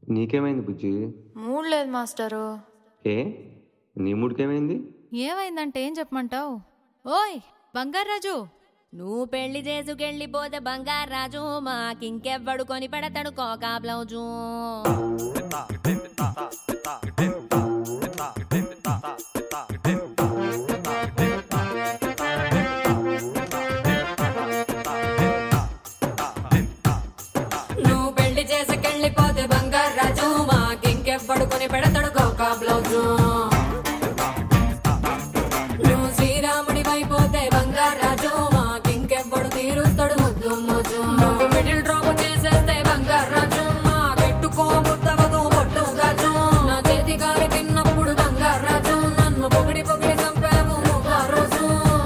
నీకేమైంది బుజ్జి మూడ్ లేదు మాస్టరు ఏ నీ మూడికేమైంది ఏమైందంటే ఏం చెప్పమంటావు ఓయ్ బంగారాజు నువ్వు పెళ్లి చేసుకెళ్ళిపోతే బంగారాజు మాకింకెవ్వడు కొని పెడతాడు కోకా బ్లౌజు నువ్వు పెళ్లి చేసుకెళ్ళిపోతే బంగారాజు మాకింకెవ్వడు కొని పెడతాడు కోకా బ్లౌజు నువ్వు శ్రీరాముడి అయిపోతే బంగారాజు మాకింకెవ్వడు తీరుస్తాడు ముద్దు ముద్దు నువ్వు మిడిల్ డ్రాప్ చేసేస్తే బంగారాజు మాకెట్టుకోబుద్దవదు పొట్టు గాజు నా చేతి గాలి తిన్నప్పుడు బంగారాజు నన్ను పొగిడి పొగిడి చంపావు రోజు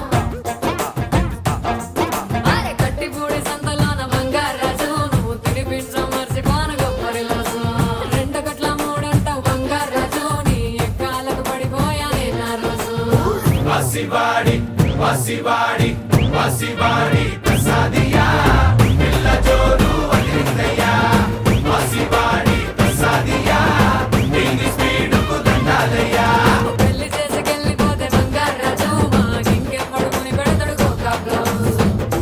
అరే కట్టి పూడి సంతలోన బంగారాజు నువ్వు తినిపించం మర్చిపోను గొప్పరి రోజు రెండు గట్ల మూడంటావు బంగారాజు నీ ఎక్కాలకు పడిపోయానే నా రోజు వసివాడి వసివాడి వసివాడి ప్రసాదియా పిల్ల జోరు వదిలిందయ్యా వసివాడి ప్రసాదియా దీని స్పీడుకు దండాలయ్యా పెళ్లి చేసుకెళ్ళిపోతే బంగారాజు మాకింకెప్పుడు కొని పెడతాడు కోకా బ్లౌజ్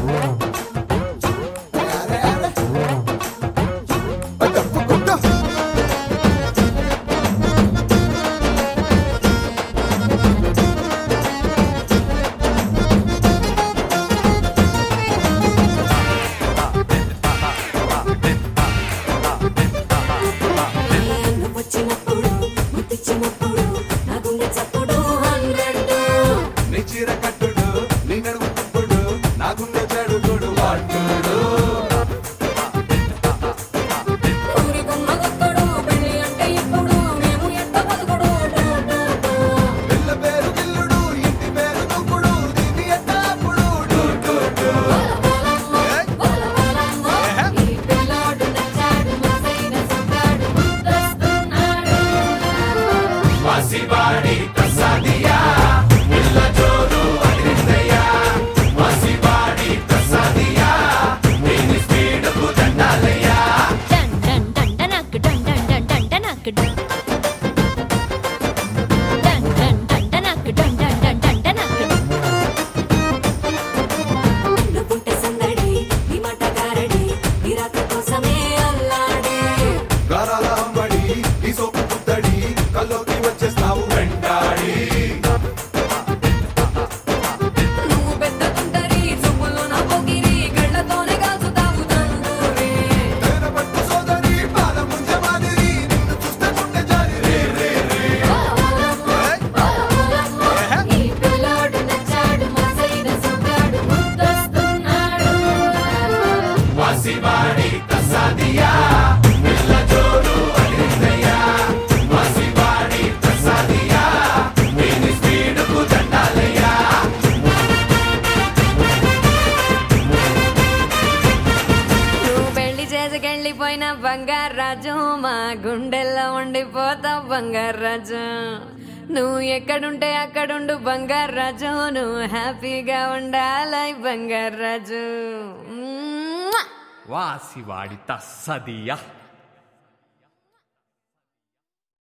వచ్చినప్పుడు ముట్టించినప్పుడు నా గుండె చప్పుడు హండ్రెడ్ నీ చీర కట్టుడు నీ నడుము తిప్పుడు నా గుండె చెడుగుడు వాటుడు ఊరి గుమ్మ కొత్తడు పెళ్లి అంటే ఇప్పుడు మేము ఎంత బతుకుడు పిల్ల పేరు గిల్లుడు ఇంటి పేరు దుక్కుడు దీని ఎట్టాపుడు డు, డు, డు. ఈ పిల్లోడు నచ్చాడు మనసైన సొక్కాడు ముద్దొస్తున్నాడు వసివాడి ప్రసాదియా పిల్ల జోరు వదిలిందయ్యా వసివాడి ప్రసాదియా దీని స్పీడుకు దండాలయ్యా డన్ డన్ డన్ డనక్ డన్ డన్ డన్ డన్ డనక్ డన్ డన్ డన్ డన్ డనక్ డన్ డన్ డన్ డన్ డనక్ నువ్వుంటే సందడి నీ మాట గారడి నీ రాక కోసమే అల్లాడే గారాల అంబడి ఈ సోపు పుత్తడి కల్లోకి వచ్చేస్తావు వెంటాడి నువ్వు పెద్ద తుంటరి చూపులు నా పొగిరి కళ్ళతోనే కాల్చుతావు తందూరి తేనె పట్టు సోదరి పాల ముంజ మాదిరి నిన్ను చూస్తే గుండె జారి రే రే రే ఈ పిల్లోడు నచ్చాడు మనసైన సొక్కాడు ముద్దొస్తున్నాడు వసివాడి ప్రసాదియా పిల్ల జోరు వదిలిందయ్యా వసివాడి ప్రసాదియా దీని స్పీడుకు దండాలయ్యా నువ్వు పెళ్లి చేసుకెళ్ళిపోయిన బంగారాజు మా గుండెల్లో ఉండిపోతావు బంగారాజు నువ్వు ఎక్కడుంటే అక్కడుండు బంగారాజు నువ్వు హ్యాపీగా ఉండాలి బంగారాజు మ్మ్. వాసివాడి తస్సదియ